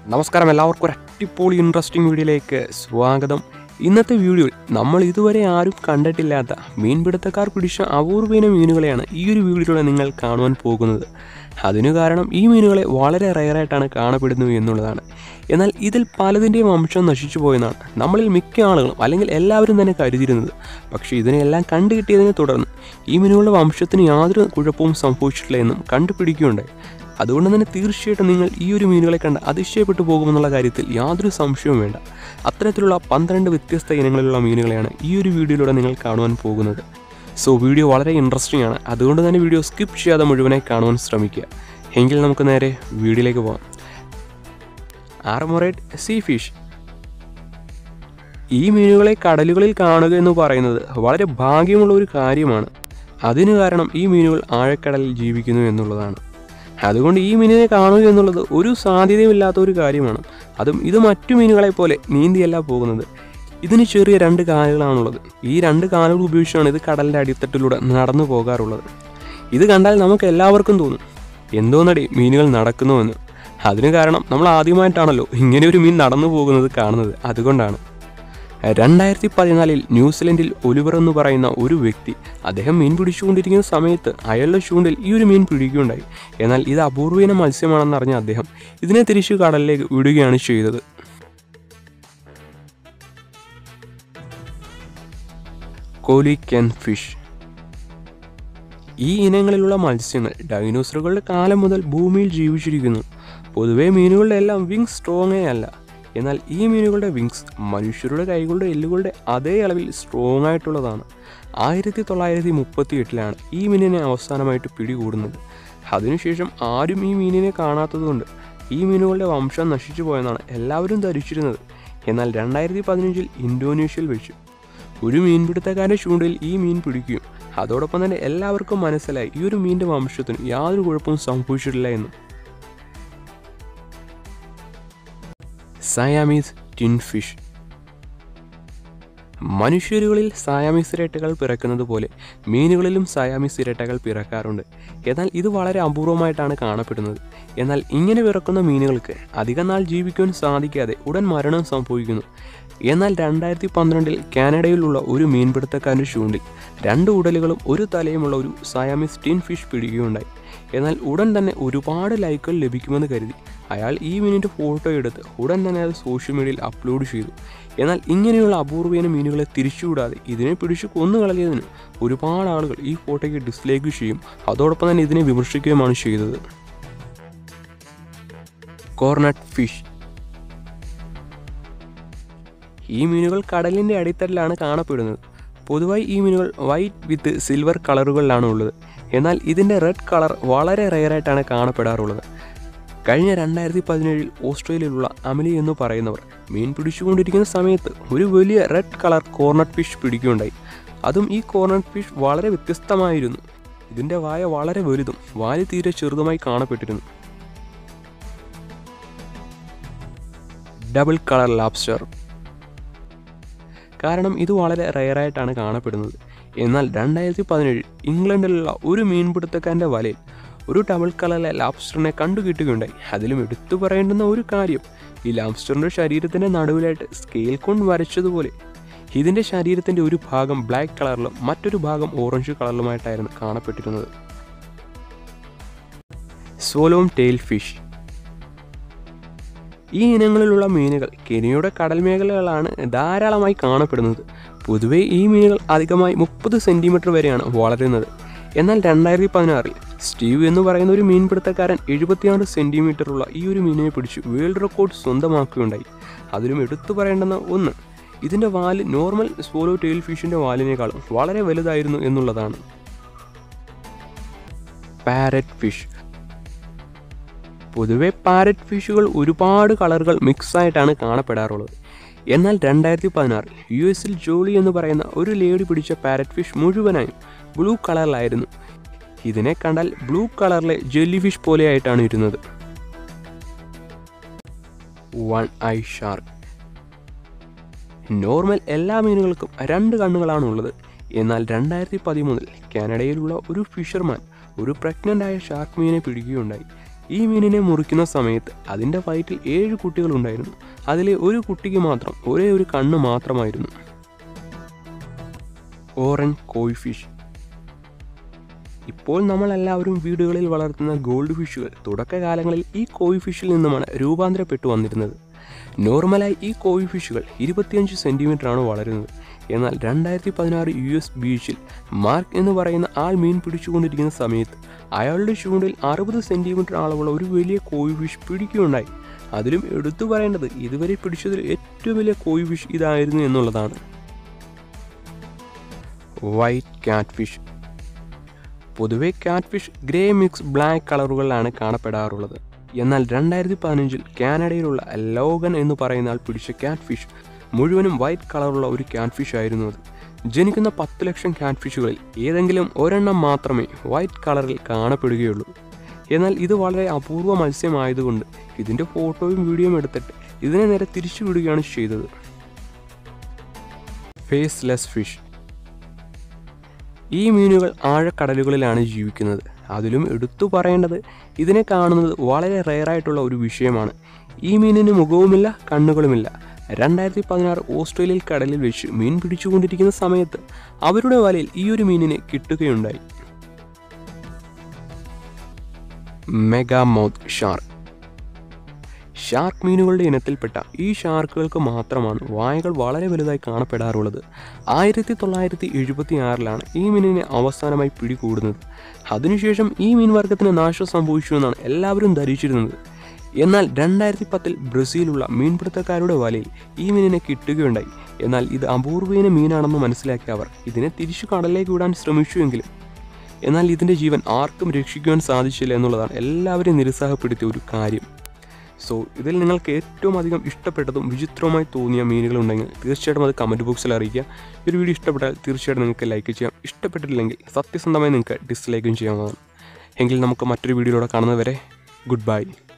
നമസ്കാരം എല്ലാവർക്കും ഒരു അടിപൊളി ഇൻട്രസ്റ്റിംഗ് വീഡിയോയിലേക്ക് സ്വാഗതം ഇന്നത്തെ വീഡിയോയിൽ നമ്മൾ ഇതുവരെ ആരും കണ്ടിട്ടില്ലാത്ത മീൻപിടുത്തക്കാർ പിടിച്ച അപൂർവീന മീനുകളെയാണ് ഈ ഒരു വീഡിയോയിലൂടെ നിങ്ങൾ കാണുവാൻ പോകുന്നത് അതിനു കാരണം ഈ മീനുകളെ വളരെ റയറായിട്ടാണ് കാണപ്പെടുന്നത് എന്നുള്ളതാണ് എന്നാൽ ഇതിൽ പലതിൻ്റെയും വംശം നശിച്ചു പോയെന്നാണ് നമ്മളിൽ മിക്ക ആളുകളും അല്ലെങ്കിൽ എല്ലാവരും തന്നെ കരുതിയിരുന്നത് പക്ഷേ ഇതിനെല്ലാം കണ്ടുകിട്ടിയതിനെ തുടർന്ന് ഈ മീനുകളുടെ വംശത്തിന് യാതൊരു കുഴപ്പവും സംഭവിച്ചിട്ടില്ല എന്നും കണ്ടുപിടിക്കുകയുണ്ടായി അതുകൊണ്ട് തന്നെ തീർച്ചയായിട്ടും നിങ്ങൾ ഈ ഒരു മീനുകളെ കണ്ട് അതിശയപ്പെട്ടു പോകുമെന്നുള്ള കാര്യത്തിൽ യാതൊരു സംശയവും വേണ്ട അത്തരത്തിലുള്ള പന്ത്രണ്ട് വ്യത്യസ്ത ഇനങ്ങളിലുള്ള മീനുകളെയാണ് ഈ ഒരു വീഡിയോയിലൂടെ നിങ്ങൾ കാണുവാൻ പോകുന്നത് സോ വീഡിയോ വളരെ ഇൻട്രസ്റ്റിംഗ് ആണ് അതുകൊണ്ട് തന്നെ വീഡിയോ സ്കിപ്പ് ചെയ്യാതെ മുഴുവനായി കാണുവാൻ ശ്രമിക്കുക എങ്കിൽ നമുക്ക് നേരെ വീഡിയോയിലേക്ക് പോകാം ആർമോറേറ്റ് സീ ഫിഷ് ഈ മീനുകളെ കടലുകളിൽ കാണുക എന്ന് പറയുന്നത് വളരെ ഭാഗ്യമുള്ള ഒരു കാര്യമാണ് അതിന് കാരണം ഈ മീനുകൾ ആഴക്കടലിൽ ജീവിക്കുന്നു എന്നുള്ളതാണ് അതുകൊണ്ട് ഈ മീനിനെ കാണുക എന്നുള്ളത് ഒരു സാധ്യതയുമില്ലാത്ത ഒരു കാര്യമാണ് അതും ഇത് മറ്റു മീനുകളെ പോലെ നീന്തിയല്ല പോകുന്നത് ഇതിന് ചെറിയ രണ്ട് കാലുകളാണുള്ളത് ഈ രണ്ട് കാലുകൾ ഉപയോഗിച്ചാണ് ഇത് കടലിൻ്റെ അടിത്തട്ടിലൂടെ നടന്നു പോകാറുള്ളത് ഇത് കണ്ടാൽ നമുക്ക് എല്ലാവർക്കും തോന്നും എന്തോന്നടി മീനുകൾ നടക്കുന്നുവെന്ന് അതിന് കാരണം നമ്മൾ ആദ്യമായിട്ടാണല്ലോ ഇങ്ങനെ ഒരു മീൻ നടന്നു പോകുന്നത് കാണുന്നത് അതുകൊണ്ടാണ് രണ്ടായിരത്തി പതിനാലിൽ ന്യൂസിലൻഡിൽ ഒലിവർ എന്ന് പറയുന്ന ഒരു വ്യക്തി അദ്ദേഹം മീൻ പിടിച്ചുകൊണ്ടിരിക്കുന്ന സമയത്ത് അയാളുടെ ചൂണ്ടിൽ ഈ ഒരു മീൻ പിടിക്കുകയുണ്ടായി എന്നാൽ ഇത് അപൂർവീന മത്സ്യമാണെന്ന് അറിഞ്ഞ അദ്ദേഹം ഇതിനെ തിരിച്ചു കടലിലേക്ക് വിടുകയാണ് ചെയ്തത് കോലി കെൻ ഫിഷ് ഈ ഇനങ്ങളിലുള്ള മത്സ്യങ്ങൾ ഡൈനോസറുകളുടെ കാലം മുതൽ ഭൂമിയിൽ ജീവിച്ചിരിക്കുന്നു പൊതുവെ മീനുകളുടെ എല്ലാം വിങ്സ് സ്ട്രോങ്ങേ അല്ല എന്നാൽ ഈ മീനുകളുടെ വിങ്സ് മനുഷ്യരുടെ കൈകളുടെ എല്ലുകളുടെ അതേ അളവിൽ സ്ട്രോങ് ആയിട്ടുള്ളതാണ് ആയിരത്തി തൊള്ളായിരത്തി മുപ്പത്തി എട്ടിലാണ് ഈ മീനിനെ അവസാനമായിട്ട് പിടികൂടുന്നത് അതിനുശേഷം ആരും ഈ മീനിനെ കാണാത്തതുകൊണ്ട് ഈ മീനുകളുടെ വംശം നശിച്ചു പോയെന്നാണ് എല്ലാവരും ധരിച്ചിരുന്നത് എന്നാൽ രണ്ടായിരത്തി പതിനഞ്ചിൽ ഇന്തോനേഷ്യയിൽ വെച്ചു ഒരു മീൻപിടുത്തക്കാരൻ്റെ ചൂണ്ടയിൽ ഈ മീൻ പിടിക്കുകയും അതോടൊപ്പം തന്നെ എല്ലാവർക്കും മനസ്സിലായി ഈ ഒരു മീനിൻ്റെ വംശത്തിന് യാതൊരു കുഴപ്പവും സംഭവിച്ചിട്ടില്ല എന്നും സയാമീസ് ടിൻ ഫിഷ് മനുഷ്യരുകളിൽ സയാമീസ് ഇരട്ടകൾ പിറക്കുന്നത് പോലെ മീനുകളിലും സയാമീസ് ഇരട്ടകൾ പിറക്കാറുണ്ട് എന്നാൽ ഇത് വളരെ അപൂർവമായിട്ടാണ് കാണപ്പെടുന്നത് എന്നാൽ ഇങ്ങനെ പിറക്കുന്ന മീനുകൾക്ക് അധികം നാൾ ജീവിക്കുവാൻ സാധിക്കാതെ ഉടൻ മരണം സംഭവിക്കുന്നു എന്നാൽ രണ്ടായിരത്തി പന്ത്രണ്ടിൽ കാനഡയിലുള്ള ഒരു മീൻപിടുത്തക്കാരൻ്റെ ചൂണ്ടിൽ രണ്ട് ഉടലുകളും ഒരു തലയുമുള്ള ഒരു സയാമീസ് ടിൻ ഫിഷ് പിടിക്കുകയുണ്ടായി എന്നാൽ ഉടൻ തന്നെ ഒരുപാട് ലൈക്കുകൾ ലഭിക്കുമെന്ന് കരുതി അയാൾ ഈ മീനിൻ്റെ ഫോട്ടോ എടുത്ത് ഉടൻ തന്നെ അത് സോഷ്യൽ മീഡിയയിൽ അപ്ലോഡ് ചെയ്തു എന്നാൽ ഇങ്ങനെയുള്ള അപൂർവീന മീനുകളെ തിരിച്ചുവിടാതെ ഇതിനെ പിടിച്ച് കൊന്നു കളഞ്ഞതിന് ഒരുപാട് ആളുകൾ ഈ ഫോട്ടോയ്ക്ക് ഡിസ്ലൈക്ക് ചെയ്യും അതോടൊപ്പം തന്നെ ഇതിനെ വിമർശിക്കുകയുമാണ് ചെയ്തത് കോർണറ്റ് ഫിഷ് ഈ മീനുകൾ കടലിൻ്റെ അടിത്തട്ടിലാണ് കാണപ്പെടുന്നത് പൊതുവായി ഈ മീനുകൾ വൈറ്റ് വിത്ത് സിൽവർ കളറുകളിലാണ് ഉള്ളത് എന്നാൽ ഇതിൻ്റെ റെഡ് കളർ വളരെ റെയറായിട്ടാണ് കാണപ്പെടാറുള്ളത് കഴിഞ്ഞ രണ്ടായിരത്തി പതിനേഴിൽ ഓസ്ട്രേലിയയിലുള്ള അമലി എന്ന് പറയുന്നവർ മീൻ പിടിച്ചുകൊണ്ടിരിക്കുന്ന സമയത്ത് ഒരു വലിയ റെഡ് കളർ കോർണറ്റ് ഫിഷ് പിടിക്കുകയുണ്ടായി അതും ഈ കോർണറ്റ് ഫിഷ് വളരെ വ്യത്യസ്തമായിരുന്നു ഇതിൻ്റെ വായ വളരെ വലുതും വാല് തീരെ ചെറുതുമായി കാണപ്പെട്ടിരുന്നു ഡബിൾ കളർ ലാബ്സ്റ്റർ കാരണം ഇത് വളരെ റയറായിട്ടാണ് കാണപ്പെടുന്നത് എന്നാൽ രണ്ടായിരത്തി പതിനേഴ് ഇംഗ്ലണ്ടിലുള്ള ഒരു മീൻപിടുത്തക്കാരൻ്റെ വലയിൽ ഒരു ഡബിൾ കളറിലെ ലാബ്സ്റ്ററിനെ കണ്ടുകിട്ടുകയുണ്ടായി അതിലും എടുത്തു പറയേണ്ടുന്ന ഒരു കാര്യം ഈ ലാബ്സ്റ്ററിൻ്റെ ശരീരത്തിൻ്റെ നടുവിലായിട്ട് സ്കെയിൽ കൊണ്ട് വരച്ചതുപോലെ ഇതിൻ്റെ ശരീരത്തിൻ്റെ ഒരു ഭാഗം ബ്ലാക്ക് കളറിലും മറ്റൊരു ഭാഗം ഓറഞ്ച് കളറിലുമായിട്ടായിരുന്നു കാണപ്പെട്ടിരുന്നത് സോലോം ടെയിൽ ഫിഷ് ഈ ഇനങ്ങളിലുള്ള മീനുകൾ കെനിയുടെ കടൽ മേഖലകളാണ് ധാരാളമായി കാണപ്പെടുന്നത് പൊതുവെ ഈ മീനുകൾ അധികമായി മുപ്പത് സെൻറ്റിമീറ്റർ വരെയാണ് വളരുന്നത് എന്നാൽ രണ്ടായിരത്തി പതിനാറിൽ സ്റ്റീവ് എന്ന് പറയുന്ന ഒരു മീൻപിടുത്തക്കാരൻ എഴുപത്തിയാറ് സെൻറ്റിമീറ്ററുള്ള ഈ ഒരു മീനിനെ പിടിച്ച് വേൾഡ് റെക്കോർഡ് സ്വന്തമാക്കുകയുണ്ടായി അതിലും എടുത്തു പറയേണ്ടുന്ന ഒന്ന് ഇതിൻ്റെ വാല് നോർമൽ സോലോ ടെയിൽ ഫിഷിൻ്റെ വാലിനേക്കാളും വളരെ വലുതായിരുന്നു എന്നുള്ളതാണ് പാരറ്റ് ഫിഷ് പൊതുവെ പാരറ്റ് ഫിഷുകൾ ഒരുപാട് കളറുകൾ മിക്സ് ആയിട്ടാണ് കാണപ്പെടാറുള്ളത് എന്നാൽ രണ്ടായിരത്തി പതിനാറിൽ യു എസിൽ ജോളി എന്ന് പറയുന്ന ഒരു ലേഡി പിടിച്ച പാരറ്റ് ഫിഷ് മുഴുവനായും ബ്ലൂ കളറിലായിരുന്നു ഇതിനെ കണ്ടാൽ ബ്ലൂ കളറിലെ ജെല്ലി ഫിഷ് പോലെയായിട്ടാണ് ഇരുന്നത് വൺ ഐ ഷാർക്ക് നോർമൽ എല്ലാ മീനുകൾക്കും രണ്ട് കണ്ണുകളാണ് ഉള്ളത് എന്നാൽ രണ്ടായിരത്തി പതിമൂന്നിൽ കാനഡയിലുള്ള ഒരു ഫിഷർമാൻ ഒരു പ്രഗ്നൻ്റ് ആയ ഷാർക്ക് മീനെ പിടിക്കുകയുണ്ടായി ഈ മീനിനെ മുറിക്കുന്ന സമയത്ത് അതിൻ്റെ വയറ്റിൽ ഏഴ് കുട്ടികളുണ്ടായിരുന്നു അതിലെ ഒരു കുട്ടിക്ക് മാത്രം ഒരേ ഒരു കണ്ണ് മാത്രമായിരുന്നു ഓറൻ കോയ് ഫിഷ് ഇപ്പോൾ നമ്മളെല്ലാവരും വീടുകളിൽ വളർത്തുന്ന ഗോൾഡ് ഫിഷുകൾ തുടക്കകാലങ്ങളിൽ ഈ കോയ് ഫിഷിൽ നിന്നുമാണ് രൂപാന്തരപ്പെട്ടു വന്നിരുന്നത് നോർമലായി ഈ കോയ് ഫിഷുകൾ ഇരുപത്തിയഞ്ച് സെൻറ്റിമീറ്റർ ആണ് വളരുന്നത് എന്നാൽ രണ്ടായിരത്തി പതിനാറ് യു എസ് ബീച്ചിൽ മാർക്ക് എന്ന് പറയുന്ന ആൾ മീൻ പിടിച്ചുകൊണ്ടിരിക്കുന്ന സമയത്ത് അയാളുടെ ചൂണ്ടിൽ അറുപത് സെൻറ്റിമീറ്റർ അളവുള്ള ഒരു വലിയ കോയ് ഫിഷ് പിടിക്കുകയുണ്ടായി അതിലും എടുത്തു പറയേണ്ടത് ഇതുവരെ പിടിച്ചതിൽ ഏറ്റവും വലിയ കോയ് ഫിഷ് ഇതായിരുന്നു എന്നുള്ളതാണ് വൈറ്റ് ക്യാറ്റ് ഫിഷ് പൊതുവെ catfish grey mix black കളറുകളിലാണ് കാണപ്പെടാറുള്ളത് എന്നാൽ രണ്ടായിരത്തി പതിനഞ്ചിൽ കാനഡയിലുള്ള ലോഗൻ എന്ന് പറയുന്ന ആൾ പിടിച്ച ക്യാറ്റ് ഫിഷ് മുഴുവനും വൈറ്റ് കളറുള്ള ഒരു ക്യാറ്റ് ഫിഷ് ആയിരുന്നു അത് ജനിക്കുന്ന പത്ത് ലക്ഷം ക്യാറ്റ് ഫിഷുകളിൽ ഏതെങ്കിലും ഒരെണ്ണം മാത്രമേ വൈറ്റ് കളറിൽ കാണപ്പെടുകയുള്ളൂ എന്നാൽ ഇത് വളരെ അപൂർവ മത്സ്യമായതുകൊണ്ട് ഇതിൻ്റെ ഫോട്ടോയും വീഡിയോയും എടുത്തിട്ട് ഇതിനെ നേരെ തിരിച്ചു വിടുകയാണ് ചെയ്തത് ഫേസ്ലെസ് ഫിഷ് ഈ മീനുകൾ ആഴക്കടലുകളിലാണ് ജീവിക്കുന്നത് അതിലും എടുത്തു പറയേണ്ടത് ഇതിനെ കാണുന്നത് വളരെ റെയറായിട്ടുള്ള ഒരു വിഷയമാണ് ഈ മീനിന് മുഖവുമില്ല കണ്ണുകളുമില്ല രണ്ടായിരത്തി പതിനാറ് ഓസ്ട്രേലിയൻ കടലിൽ വെച്ച് മീൻ പിടിച്ചുകൊണ്ടിരിക്കുന്ന സമയത്ത് അവരുടെ വലയിൽ ഈ ഒരു മീനിനെ കിട്ടുകയുണ്ടായി മെഗാമൗത്ത് ഷാർക്ക് ഷാർക്ക് മീനുകളുടെ ഇനത്തിൽപ്പെട്ട ഈ ഷാർക്കുകൾക്ക് മാത്രമാണ് വായകൾ വളരെ വലുതായി കാണപ്പെടാറുള്ളത് ആയിരത്തി തൊള്ളായിരത്തി എഴുപത്തി ആറിലാണ് ഈ മീനിനെ അവസാനമായി പിടികൂടുന്നത് അതിനുശേഷം ഈ മീൻ വർഗത്തിന് നാശം സംഭവിച്ചു എന്നാണ് എല്ലാവരും ധരിച്ചിരുന്നത് എന്നാൽ രണ്ടായിരത്തി പത്തിൽ ബ്രസീലുള്ള മീൻപിടുത്തക്കാരുടെ വലയിൽ ഈ മീനിനെ കിട്ടുകയുണ്ടായി എന്നാൽ ഇത് അപൂർവീന മീനാണെന്ന് മനസ്സിലാക്കിയ അവർ ഇതിനെ തിരിച്ചു കടലിലേക്ക് വിടാൻ ശ്രമിച്ചുവെങ്കിലും എന്നാൽ ഇതിൻ്റെ ജീവൻ ആർക്കും രക്ഷിക്കുവാൻ സാധിച്ചില്ല എന്നുള്ളതാണ് എല്ലാവരെയും നിരുത്സാഹപ്പെടുത്തിയ ഒരു കാര്യം സോ ഇതിൽ നിങ്ങൾക്ക് ഏറ്റവും അധികം ഇഷ്ടപ്പെട്ടതും വിചിത്രവുമായി തോന്നിയ മീനുകളുണ്ടെങ്കിൽ തീർച്ചയായിട്ടും അത് കമൻറ്റ് ബോക്സിൽ അറിയിക്കുക ഈ ഒരു വീഡിയോ ഇഷ്ടപ്പെട്ടാൽ തീർച്ചയായിട്ടും നിങ്ങൾക്ക് ലൈക്ക് ചെയ്യാം ഇഷ്ടപ്പെട്ടിട്ടില്ലെങ്കിൽ സത്യസന്ധമായി നിങ്ങൾക്ക് ഡിസ്ലൈക്കും ചെയ്യാവുന്നതാണ് എങ്കിൽ നമുക്ക് മറ്റൊരു വീഡിയോയിലൂടെ കാണുന്നത് വരെ ഗുഡ് ബൈ